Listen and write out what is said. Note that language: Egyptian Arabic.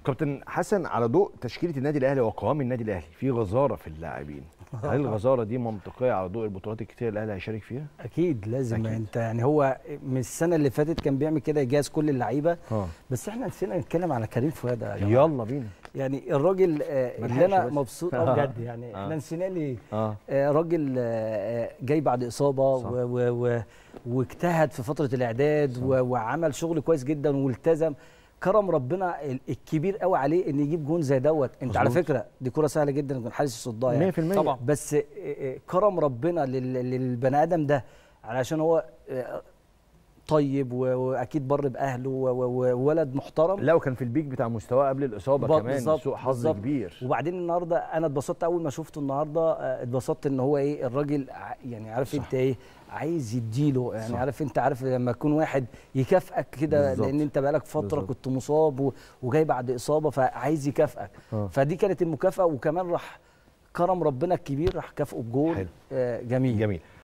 كابتن حسن على ضوء تشكيله النادي الاهلي وقوام النادي الاهلي في غزاره في اللاعبين هل الغزاره دي منطقيه على ضوء البطولات الكتير اللي الاهلي هيشارك فيها اكيد لازم أكيد. أكيد. انت يعني هو من السنه اللي فاتت كان بيعمل كده يجهز كل اللعيبه اه بس احنا نسينا نتكلم على كريم فؤاد يا جماعة. يلا بينا يعني الراجل آه، ما اللي انا لحقش بس. مبسوط اه بجد يعني احنا نسيناه ليه اه آه، راجل آه، آه، جاي بعد اصابه صح. و و و واجتهد في فتره الاعداد و وعمل شغل كويس جدا والتزم كرم ربنا ال- الكبير قوي عليه ان يجيب جون زي دوت انت على مظبوط. فكره دي كره سهله جدا يكون حارس يصدها يعني 100% طبعا. بس آه، آه، كرم ربنا لل- للبني ادم ده علشان هو آه، طيب و- واكيد بر باهله و- و- وولد محترم لا وكان في البيك بتاع مستواه قبل الاصابه ب- كمان بالظبط، سوء حظ بالظبط. كبير وبعدين النهارده انا اتبسطت اول ما شفته النهارده آه، اتبسطت ان هو ايه الراجل ع- يعني عارف صح. انت ايه عايز يديله يعني صح. عارف انت عارف لما يكون واحد يكافئك كده بالظبط. لان انت بقالك فتره بالظبط. كنت مصاب و- وجاي بعد اصابه فعايز يكافئك آه. فدي كانت المكافاه وكمان راح كرم ربنا الكبير راح كافئه بجول حلو. آه، جميل جميل